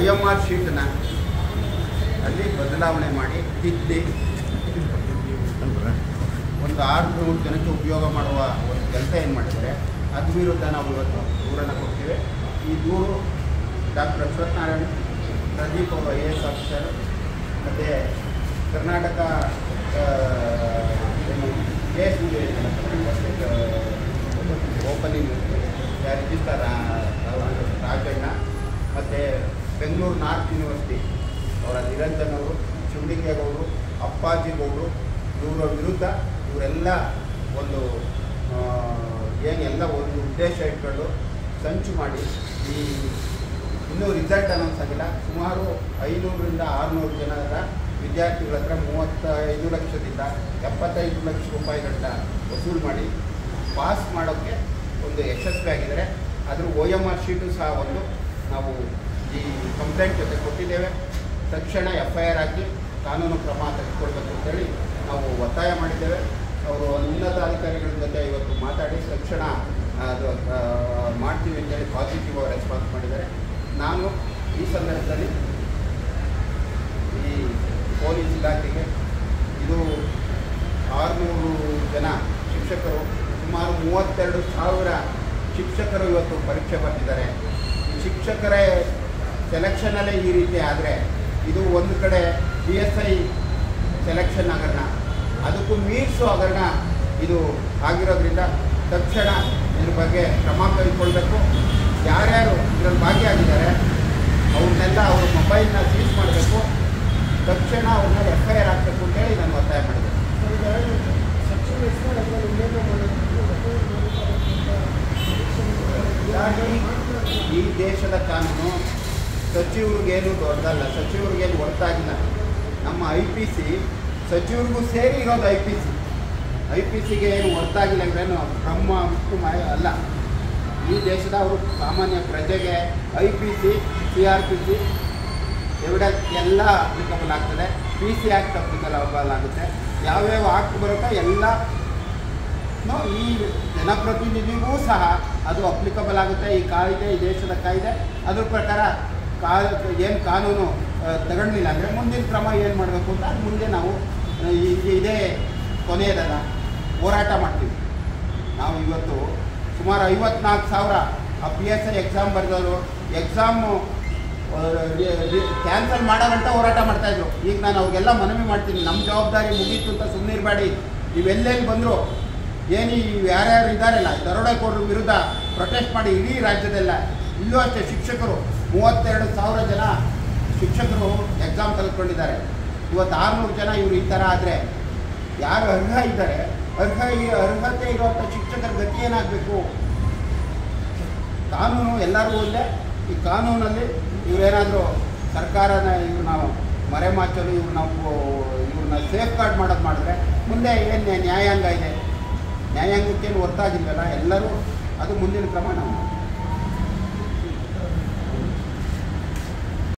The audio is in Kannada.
ಒ ಎಮ್ ಆರ್ ಶೀಟನ್ನ ಅಲ್ಲಿ ಬದಲಾವಣೆ ಮಾಡಿ ತಿದ್ದಿ ಒಂದು ಆರುನೂರು ಜನಕ್ಕೆ ಉಪಯೋಗ ಮಾಡುವ ಒಂದು ಕೆಲಸ ಏನು ಮಾಡಿದರೆ ಅದ್ರ ವಿರುದ್ಧ ನಾವು ಇವತ್ತು ದೂರನ್ನು ಕೊಡ್ತೀವಿ ಈ ದೂರು ಡಾಕ್ಟರ್ ಅಶ್ವತ್ಥನಾರಾಯಣ್ ಪ್ರದೀಪ್ ಅವರು ಐ ಎ ಎಸ್ ಆಫೀಸರ್ ಮತ್ತು ಕರ್ನಾಟಕ ಆ, ಏನು K S opening register Rajanna ಮತ್ತು ಬೆಂಗಳೂರು ನಾರ್ತ್ ಯೂನಿವರ್ಸಿಟಿ ಅವರ ನಿರಂಜನ್ ಅವರು ಶಿವಲಿಂಗೇಗೌಡರು ಅಪ್ಪಾಜಿ ಗೌಡರು ಇವರ ವಿರುದ್ಧ ಇವರೆಲ್ಲ ಒಂದು ಏನೆಲ್ಲ ಒಂದು ಉದ್ದೇಶ ಇಟ್ಕೊಂಡು ಸಂಚು ಮಾಡಿ ಈ ಇನ್ನೂ ರಿಸಲ್ಟ್ ಅನೌನ್ಸ್ ಆಗಿಲ್ಲ ಸುಮಾರು ಐನೂರರಿಂದ ಆರುನೂರು ಜನರ ವಿದ್ಯಾರ್ಥಿಗಳ ಹತ್ರ ಮೂವತ್ತೈದು ಲಕ್ಷದಿಂದ ಎಪ್ಪತ್ತೈದು ಲಕ್ಷ ರೂಪಾಯಿಗಳನ್ನ ವಸೂಲು ಮಾಡಿ ಪಾಸ್ ಮಾಡೋಕ್ಕೆ ಒಂದು ಯಶಸ್ವಿಯಾಗಿದ್ದಾರೆ ಅದ್ರ ಒ ಎಮ್ ಆರ್ ಶೀಟು ಸಹ ಒಂದು ನಾವು ಈ ಕಂಪ್ಲೇಂಟ್ ಜೊತೆ ಕೊಟ್ಟಿದ್ದೇವೆ ತಕ್ಷಣ ಎಫ್ ಐ ಆರ್ ಹಾಕಿ ಕಾನೂನು ಕ್ರಮ ತೆಗೆದುಕೊಳ್ಬೇಕು ಅಂತೇಳಿ ನಾವು ಒತ್ತಾಯ ಮಾಡಿದ್ದೇವೆ ಅವರು ಉನ್ನತ ಅಧಿಕಾರಿಗಳ ಜೊತೆ ಇವತ್ತು ಮಾತಾಡಿ ತಕ್ಷಣ ಅದು ಆ, ಮಾಡ್ತೀವಿ ಅಂತೇಳಿ ಪಾಸಿಟಿವ್ ರೆಸ್ಪಾನ್ಸ್ ಮಾಡಿದ್ದಾರೆ ನಾನು ಈ ಸಂದರ್ಭದಲ್ಲಿ ಈ ಪೊಲೀಸ್ ಇಲಾಖೆಗೆ ಇದು ಆರುನೂರು ಜನ ಶಿಕ್ಷಕರು ಸುಮಾರು ಮೂವತ್ತೆರಡು ಸಾವಿರ ಶಿಕ್ಷಕರು ಇವತ್ತು ಪರೀಕ್ಷೆ ಬರ್ತಿದ್ದಾರೆ ಈ ಶಿಕ್ಷಕರ ಸೆಲೆಕ್ಷನಲ್ಲೇ ಈ ರೀತಿ ಆದರೆ ಇದು ಒಂದು ಕಡೆ ಪಿ ಎಸ್ ಐ ಸೆಲೆಕ್ಷನ್ ಹಗರಣ ಅದಕ್ಕೂ ಮೀರಿಸೋ ಹಗರಣ ಇದು ಆಗಿರೋದ್ರಿಂದ ತಕ್ಷಣ ಇದ್ರ ಬಗ್ಗೆ ಕ್ರಮ ಕೈಗೊಳ್ಳಬೇಕು ಯಾರ್ಯಾರು ಇದರಲ್ಲಿ ಭಾಗಿಯಾಗಿದ್ದಾರೆ ಅವ್ರನ್ನೆಲ್ಲ ಅವ್ರ ಮೊಬೈಲ್ನ ಸೀಸ್ ಮಾಡಬೇಕು ತಕ್ಷಣ ಅವ್ರನ್ನ ಎಫ್ ಐ ಆರ್ ಹಾಕಬೇಕು ಅಂತೇಳಿ ನಾನು ಒತ್ತಾಯ ಮಾಡಿದೆ ಹೀಗಾಗಿ ಈ ದೇಶದ ಕಾನೂನು ಸಚಿವರಿಗೇನು ದೊಡ್ಡದಲ್ಲ ಸಚಿವರಿಗೇನು ಹೊರತಾಗಿಲ್ಲ ನಮ್ಮ ಐ ಪಿ ಸಿ ಸಚಿವರಿಗೂ ಸೇರಿ ಇರೋದು I P C I P ಸಿಗೆ ಏನು ಹೊರತಾಗಿಲ್ಲ ಅಂದ್ರೇನು ಬ್ರಹ್ಮ ವಿಷ್ಣು ಮಾಯ ಅಲ್ಲ ಈ ದೇಶದ ಅವರು ಸಾಮಾನ್ಯ ಪ್ರಜೆಗೆ I P C C R P C evidence ಎಲ್ಲ ಅಪ್ಲಿಕಬಲ್ ಆಗ್ತದೆ ಪಿ ಸಿ ಆ್ಯಕ್ಟ್ ಅಪ್ಲಿಕಬಲ್ ಆಗುತ್ತೆ ಯಾವ್ಯಾವ ಆಕ್ಟ್ ಬರುತ್ತೋ ಎಲ್ಲ ನೋ, ಈ ಜನಪ್ರತಿನಿಧಿಗೂ ಸಹ ಅದು ಅಪ್ಲಿಕಬಲ್ ಆಗುತ್ತೆ ಈ ಕಾಯ್ದೆ ಈ ದೇಶದ ಕಾಯ್ದೆ ಅದ್ರ ಪ್ರಕಾರ ಕಾ ಏನು ಕಾನೂನು ಆ, ತಗೊಂಡಿಲ್ಲ ಅಂದರೆ ಮುಂದಿನ ಕ್ರಮ ಏನು ಮಾಡಬೇಕು ಅಂತ ಅದ್ ಮುಂದೆ ನಾವು ಆ, ಈ- ಇದೇ ಕೊನೆಯದಲ್ಲ ಹೋರಾಟ ಮಾಡ್ತೀವಿ ನಾವು ಇವತ್ತು ಸುಮಾರು ಐವತ್ನಾಲ್ಕು ಸಾವಿರ ಆ ಪಿ ಎಸ್ ಐ ಎಕ್ಸಾಮ್ ಬರೆದವರು ಎಕ್ಸಾಮು ಕ್ಯಾನ್ಸಲ್ ಮಾಡೋ ಗಂಟ ಹೋರಾಟ ಮಾಡ್ತಾಯಿದ್ರು ಈಗ ನಾನು ಅವ್ರಿಗೆಲ್ಲ ಮನವಿ ಮಾಡ್ತೀನಿ ನಮ್ಮ ಜವಾಬ್ದಾರಿ ಮುಗೀತು ಅಂತ ಸುಮ್ಮನೆ ಇರಬೇಡಿ ನೀವೆಲ್ಲೆಲ್ಲಿ ಬಂದರು ಏನು ಈ ಯಾರ್ಯಾರು ಇದ್ದಾರಲ್ಲ ದರೋಡೆಕೋರರ ವಿರುದ್ಧ ಪ್ರೊಟೆಸ್ಟ್ ಮಾಡಿ ಇಡೀ ರಾಜ್ಯದೆಲ್ಲ ಇಲ್ಲೂ ಅಷ್ಟೇ ಶಿಕ್ಷಕರು ಮೂವತ್ತೆರಡು ಸಾವಿರ ಜನ ಶಿಕ್ಷಕರು ಎಕ್ಸಾಮ್ ತೆಗೆದುಕೊಂಡಿದ್ದಾರೆ ಇವತ್ತು ಆರುನೂರು ಜನ ಇವರು ಈ ಥರ ಆದರೆ ಯಾರು ಅರ್ಹ ಇದ್ದಾರೆ ಅರ್ಹ ಇ- ಅರ್ಹತೆ ಇರುವಂಥ ಶಿಕ್ಷಕರ ಗತಿ ಏನಾಗಬೇಕು ಕಾನೂನು ಎಲ್ಲರಿಗೂ ಒಂದೇ ಈ ಕಾನೂನಲ್ಲಿ ಇವರೇನಾದರೂ ಸರ್ಕಾರನ ಇವ್ರು ನಾವು ಮರೆಮಾಚಲು ಇವ್ರು ನಾವು ಇವ್ರನ್ನ ಸೇಫ್ ಗಾರ್ಡ್ ಮಾಡೋದು ಮಾಡಿದ್ರೆ ಮುಂದೆ ಏನು ನ್ಯಾಯಾಂಗ ಇದೆ ನ್ಯಾಯಾಂಗಕ್ಕೇನು ಒತ್ತಾಗಿಲ್ವಲ್ಲ ಎಲ್ಲರೂ ಅದು ಮುಂದಿನ ಕ್ರಮ ನಾವು